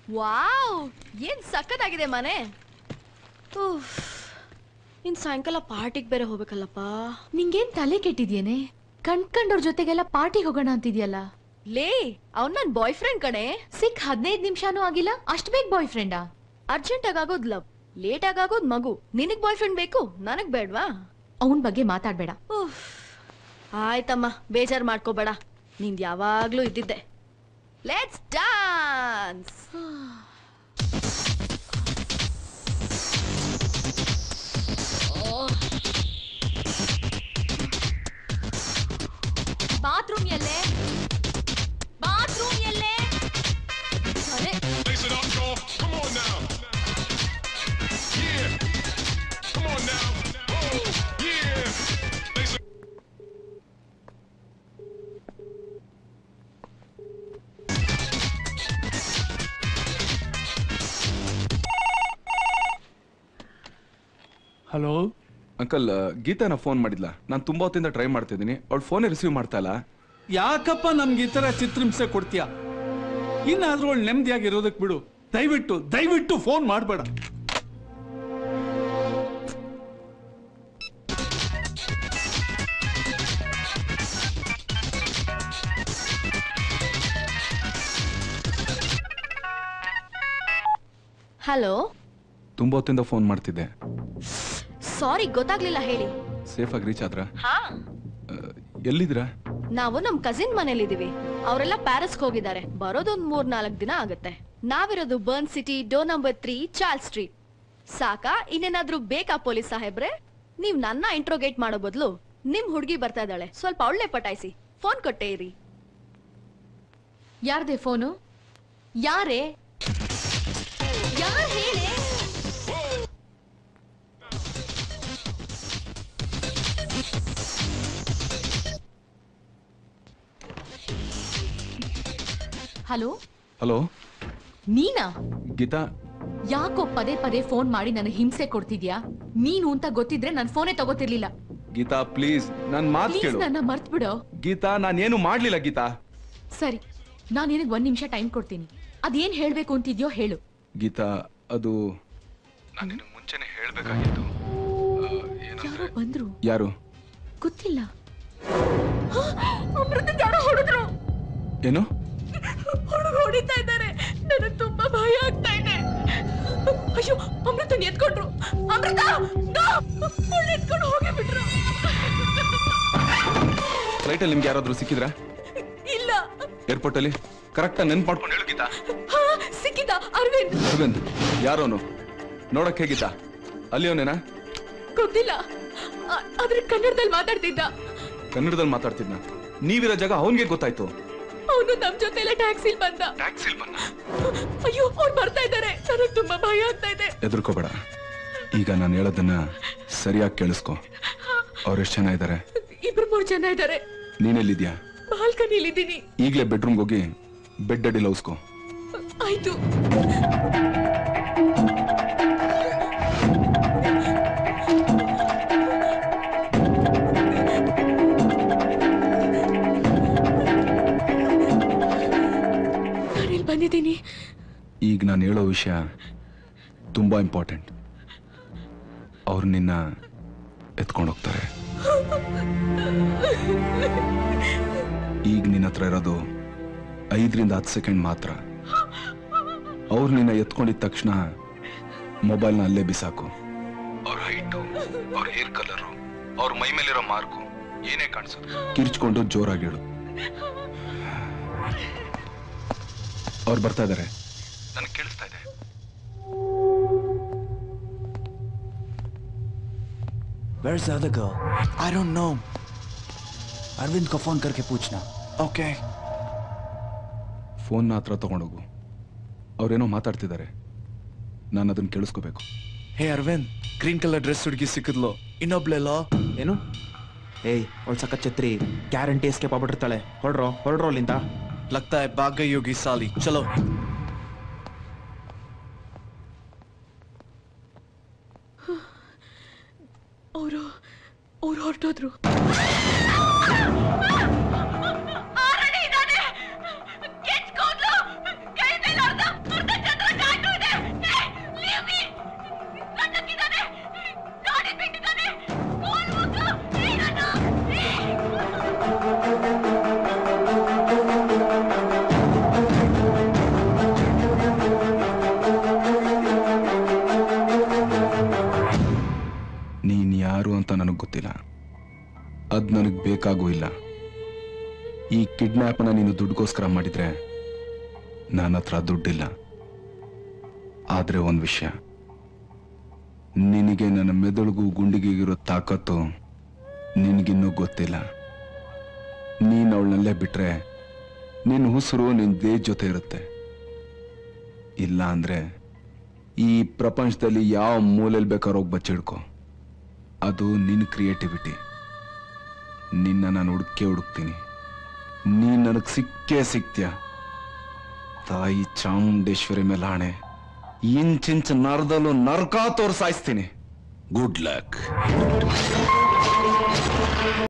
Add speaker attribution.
Speaker 1: Wow ಏನ್ ಸಖತ್ತಾಗಿದೆ ಮನೆ ಉಫ್. ಇನ್ ಸಾಯಂಕಾಲ ಪಾರ್ಟಿಗೆ ಬೇರೆ ಹೋಗ್ಬೇಕಲ್ಲಪ್ಪ
Speaker 2: ನಿಂಗೇನ್ ತಲೆ ಕೆಟ್ಟಿದ್ಯೇನೆ ಕಂಡ್ಕಂಡೋರ್ ಜೊತೆಗೆಲ್ಲ ಪಾರ್ಟಿ ಹೋಗೋಣ ಅಂತಿದ್ಯಲ್ಲ
Speaker 1: ಲೇ ಅವ್ನ್ ನನ್ ಬಾಯ್ ಫ್ರೆಂಡ್ ಕಣೆ
Speaker 2: ಸಿಕ್ ಹದಿನೈದು ನಿಮಿಷನೂ ಆಗಿಲ್ಲ ಅಷ್ಟ್ ಬೇಗ ಬಾಯ್ ಫ್ರೆಂಡಾ
Speaker 1: ಅರ್ಜೆಂಟ್ ಆಗೋದ್ ಲವ್ ಲೇಟ್ ಆಗೋದ್ ಮಗು ನಿನಗ್ ಬಾಯ್ ಫ್ರೆಂಡ್ ಬೇಕು ನನಗ್ ಬೇಡ್ವಾ
Speaker 2: ಅವನ್ ಬಗ್ಗೆ ಮಾತಾಡ್ಬೇಡ
Speaker 1: ಉಫ್. ಆಯ್ತಮ್ಮ ಬೇಜಾರ್ ಮಾಡ್ಕೋಬೇಡ ನಿಂದ್ ಯಾವಾಗ್ಲೂ ಇದ್ದಿದ್ದೆ ಲೆಟ್ಸ್ ಡಾನ್ಸ್
Speaker 2: ಬಾತ್ರೂಮ್ ಎಲ್ಲೇ ಬಾತ್ರೂಮ್ ಎಲ್ಲೇ
Speaker 1: ಅರೆ
Speaker 3: Lace it up, y'all. Come on now. Yeah. Come on now. Oh, yeah. Lace it.
Speaker 4: Hello
Speaker 5: uncle ಗೀತಾನ ಫೋನ್ ಮಾಡಿದ್ಲ ನಾನು ತುಂಬಾ ಹೊತ್ತಿಂದ ಟ್ರೈ ಮಾಡ್ತಿದ್ದೀನಿ ಅವಳು ಫೋನೇ ರಿಸೀವ್ ಮಾಡ್ತಾ ಇಲ್ಲ
Speaker 4: ಯಾಕಪ್ಪ ನಮ್ಗೆ ಈ ತರ ಚಿತ್ರಹಿಂಸೆ ಕೊಡ್ತೀಯ ಇನ್ನಾದ್ರೂ ಅವಳು ನೆಮ್ಮದಿಯಾಗಿರೋದಕ್ ಬಿಡು ದಯವಿಟ್ಟು ದಯವಿಟ್ಟು ಫೋನ್ ಮಾಡಬೇಡ
Speaker 1: ಹಲೋ
Speaker 5: ತುಂಬಾ ಹೊತ್ತಿಂದ ಫೋನ್ ಮಾಡ್ತಿದ್ದೆ
Speaker 1: ಸಾರಿ ಗೊತ್ತಾಗ್ಲಿಲ್ಲ ಹೇಳಿ
Speaker 5: ಸೇಫ್ ಆಗಿ ರೀಚ್ ಆದ್ರ
Speaker 1: ಹಾ
Speaker 5: ಎಲ್ಲಿದ್ದೀರಾ
Speaker 1: ನಾವು ನಮ್ ಕಸಿನ್ ಮನೇಲಿದೀವಿ ಅವರೆಲ್ಲ ಪ್ಯಾರಿಸ್ಗೆ ಹೋಗಿದ್ದಾರೆ ಬರೋದೊಂದ್ ಮೂರ್ ನಾಲ್ಕ್ ದಿನ ಆಗುತ್ತೆ ನಾವಿರೋದು Bern city door number three Charles street ಸಾಕಾ ಇನ್ನೇನಾದ್ರೂ ಬೇಕಾ ಪೊಲೀಸ್ ಸಾಹೇಬ್ರೆ ನೀವ್ ನನ್ನ ಇಂಟ್ರೋಗೇಟ್ ಮಾಡೋ ಬದಲು ನಿಮ್ ಹುಡುಗಿ ಬರ್ತಾ ಇದ್ದಾಳೆ ಸ್ವಲ್ಪ ಅವಳೇ ಪಟಾಯಿಸಿ ಫೋನ್ ಕೊಟ್ಟೆ ಇರಿ
Speaker 2: ಯಾರ್ದೆ ಫೋನು ಯಾರೇ
Speaker 1: ಯಾರ್ ಹೇಳಿ
Speaker 2: ಹಲೋ
Speaker 5: ಹಲೋ
Speaker 2: ನೀನಾ
Speaker 5: ಗೀತಾ
Speaker 2: ಯಾಕೋ ಪದೇ ಪದೇ ಫೋನ್ ಮಾಡಿ ನನಗೆ ಹಿಂಸೆ ಕೊಡ್ತಿದ್ಯಾ ನೀನು ಅಂತ ಗೊತ್ತಿದ್ರೆ ನನ್ ಫೋನೇ ತಗೋತಿರ್ಲಿಲ್ಲ
Speaker 5: ಗೀತಾ ಪ್ಲೀಸ್ ನನ್ ಮಾತು
Speaker 2: ಪ್ಲೀಸ್
Speaker 5: ಕೇಳು
Speaker 2: ನನ್ನ ಮರ್ತ್ ಬಿಡೋ
Speaker 5: ಗೀತಾ ನಾನೇನು ಮಾಡ್ಲಿಲ್ಲ ಗೀತಾ
Speaker 2: ಸರಿ ನಾನು ನಿನಗೆ ಒಂದ್ ನಿಮಿಷ ಟೈಮ್ ಕೊಡ್ತೀನಿ ಅದೇನ್ ಹೇಳ್ಬೇಕು ಅಂತಿದ್ಯೋ ಹೇಳು
Speaker 5: ಗೀತಾ ಅದು ನಾನು ನಿನಗೆ ಮುಂಚೆನೆ ಹೇಳ್ಬೇಕಾಗಿತ್ತು
Speaker 2: ಯಾರೋ ಬಂದ್ರು
Speaker 5: ಯಾರು
Speaker 2: ಗೊತ್ತಿಲ್ಲ ಅಮೃತ ಯಾರೋ ಹೊಡೆದ್ರು
Speaker 5: ಏನು
Speaker 2: ಹುಡುಗ ಹೊಡಿತಾ ಇದ್ದಾರೆ ನನಗೆ ತುಂಬಾ ಭಯ ಆಗ್ತಾ ಇದೆ ಅಯ್ಯೋ ಅಮೃತನ್ ಎತ್ಕೊಂಡ್ರು ಅಮೃತ ಅವಳು ಎತ್ಕೊಂಡು ಹೋಗಿ ಬಿಟ್ರು
Speaker 5: ಫ್ಲೈಟಲ್ಲಿ ನಿಮ್ಗೆ ಯಾರಾದ್ರೂ ಸಿಕ್ಕಿದ್ರಾ
Speaker 2: ಇಲ್ಲ
Speaker 5: ಏರ್ಪೋರ್ಟ್ ಅಲ್ಲಿ ಕರೆಕ್ಟ್ ನೆನ್ಪು ಮಾಡ್ಕೊಂಡು ಹೇಳು ಗೀತಾ
Speaker 2: ಹಾ ಸಿಕ್ಕಿದ ಅರವಿಂದ್
Speaker 5: ಅರವಿಂದ್ ಯಾರೋನು ನೋಡಕ್ ಹೇಗಿತ್ತ ಅಲ್ಲಿ ಅವನೇನಾ
Speaker 2: ಗೊತ್ತಿಲ್ಲ ಆ- ಆದ್ರೆ ಕನ್ನಡದಲ್ಲಿ ಮಾತಾಡ್ತಿದ್ದ
Speaker 5: ಕನ್ನಡದಲ್ಲಿ ಮಾತಾಡ್ತಿದ್ನ ನೀವಿರೋ ಜಾಗ ಅವನ್ಗೆ ಗೊತ್ತಾಯ್ತು
Speaker 2: ಅವನು ನಮ್ ಜೊತೆ ಎಲ್ಲ ಟ್ಯಾಕ್ಸಿಲ್ ಬಂದ
Speaker 5: ಟ್ಯಾಕ್ಸಿಲ್ ಬಂದ
Speaker 2: ಅಯ್ಯೋ ಅವ್ರು ಬರ್ತಾ ಇದ್ದಾರೆ ನನಗೆ ತುಂಬಾ ಭಯ ಆಗ್ತಾ ಇದೆ
Speaker 5: ಎದುರ್ಕೋಬೇಡ ಈಗ ನಾನು ಹೇಳೋದನ್ನ ಸರಿಯಾಗಿ ಕೇಳಿಸ್ಕೊ ಅವ್ರೆಷ್ಟು ಜನ ಇದ್ದಾರೆ
Speaker 2: ಇಬ್ರು ಮೂರ್ ಜನ ಇದ್ದಾರೆ
Speaker 5: ನೀನೆಲ್ಲಿದ್ಯಾ
Speaker 2: ಬಾಲ್ಕನಿಲಿ ಇದ್ದೀನಿ
Speaker 5: ಈಗಲೇ ಬೆಡ್ರೂಮ್ಗೆ ಹೋಗಿ ಬೆಡ್ ಅಡಿ ಲೌಸ್ಕೊ
Speaker 2: ಆಯ್ತು ನಾನಿಲ್ಲಿ ಬಂದಿದ್ದೀನಿ
Speaker 5: ಈಗ ನಾನು ಹೇಳೋ ವಿಷಯ ತುಂಬಾ ಇಂಪಾರ್ಟೆಂಟ್ ಅವ್ರು ನಿನ್ನ ಎತ್ಕೊಂಡು ಹೋಗ್ತಾರೆ ಈಗ ನಿನ್ನ ಹತ್ರ ಇರೋದು ಐದರಿಂದ ಹತ್ತು ಸೆಕೆಂಡ್ ಮಾತ್ರ ಅವ್ರು ನಿನ್ನ ಎತ್ಕೊಂಡಿದ ತಕ್ಷಣ ಮೊಬೈಲ್ನ ಅಲ್ಲೇ ಬಿಸಾಕು ಅವ್ರ ಹೈಟು ಅವ್ರ ಹೇರ್ ಕಲರು ಅವ್ರ ಮೈ ಮೇಲಿರೋ ಮಾರ್ಕು ಏನೇ ಕಾಣಿಸೋದು ಕಿರ್ಚ್ಕೊಂಡು ಜೋರಾಗಿ ಹೇಳು ಅವ್ರು ಬರ್ತಾ ಇದಾರೆ ನನಗೆ ಕೇಳಿಸ್ತಾ ಇದೆ
Speaker 6: Where's the other girl? I don't know. Arvind को फोन करके पूछना ओके
Speaker 5: ಫೋನ್ನ ಹತ್ರ ತಗೊಂಡೋಗು ಅವ್ರೇನೋ ಮಾತಾಡ್ತಿದ್ದಾರೆ ನಾನು ಅದನ್ನ ಕೇಳಿಸ್ಕೋಬೇಕು
Speaker 6: hey Arvind green colour dress ಹುಡುಗಿ ಸಿಕ್ಕಿದ್ಲು ಇನ್ನೊಬ್ಳೆಲ್ಲೋ
Speaker 7: ಏನು ಏಯ್ ಅವಳು ಸಖತ್ ಛತ್ರಿ ಗ್ಯಾರಂಟಿ ಎಸ್ಕೇಪ್ ಆಗ್ಬಿಟ್ಟಿರ್ತಾಳೆ ಹೊರಡ್ರೋ ಹೊರಡ್ರೋ ಅಲ್ಲಿಂದ
Speaker 6: लगता है भाग गई होगी साली चलो
Speaker 2: ಅವರು ಅವ್ರು ಹೊರಟೋದ್ರು
Speaker 8: ಕೆಚ್ಕೊಂಡ್ಲು ಕೈ ಮೇಲೆ ಅರ್ಧ ಅರ್ಧ ಚಂದ್ರ
Speaker 5: ನನಗೆ ಗೊತ್ತಿಲ್ಲ ಅದು ನನಗೆ ಬೇಕಾಗೂ ಇಲ್ಲ ಈ ಕಿಡ್ನ್ಯಾಪ್ನ ನೀನು ದುಡ್ಡುಗೋಸ್ಕರ ಮಾಡಿದ್ರೆ ನನ್ನ ಹತ್ರ ದುಡ್ಡಿಲ್ಲ ಆದ್ರೆ ಒಂದು ವಿಷಯ ನಿನಗೆ ನನ್ನ ಮೆದುಳಿಗೂ ಗುಂಡಿಗೆಗಿರೋ ತಾಕತ್ತು ನಿನಗಿನ್ನೂ ಗೊತ್ತಿಲ್ಲ ನೀನು ಅವಳನ್ನಲ್ಲೇ ಬಿಟ್ರೆ ನಿನ್ನ ಉಸಿರು ನಿನ್ನ ದೇಹ ಜೊತೆ ಇರುತ್ತೆ ಇಲ್ಲ ಅಂದ್ರೆ ಈ ಪ್ರಪಂಚದಲ್ಲಿ ಯಾವ ಮೂಲೆಯಲ್ಲಿ ಬೇಕಾದ್ರೂ ಹೋಗಿ ಬಚ್ಚಿಡ್ಕೊ ಅದು ನಿನ್ನ ಕ್ರಿಯೇಟಿವಿಟಿ ನಿನ್ನ ನಾನು ಹುಡುಕೇ ಹುಡುಕ್ತೀನಿ ನೀನ್ ನನಗೆ ಸಿಕ್ಕೇ ಸಿಕ್ತ್ಯ ತಾಯಿ ಚಾಮುಂಡೇಶ್ವರಿ ಮೇಲೆ ಆಣೆ ಇಂಚಿಂಚ್ ನರದಲ್ಲೂ ನರ್ಕ ತೋರ್ಸಾಯಿಸ್ತೀನಿ ಗುಡ್ ಲಕ್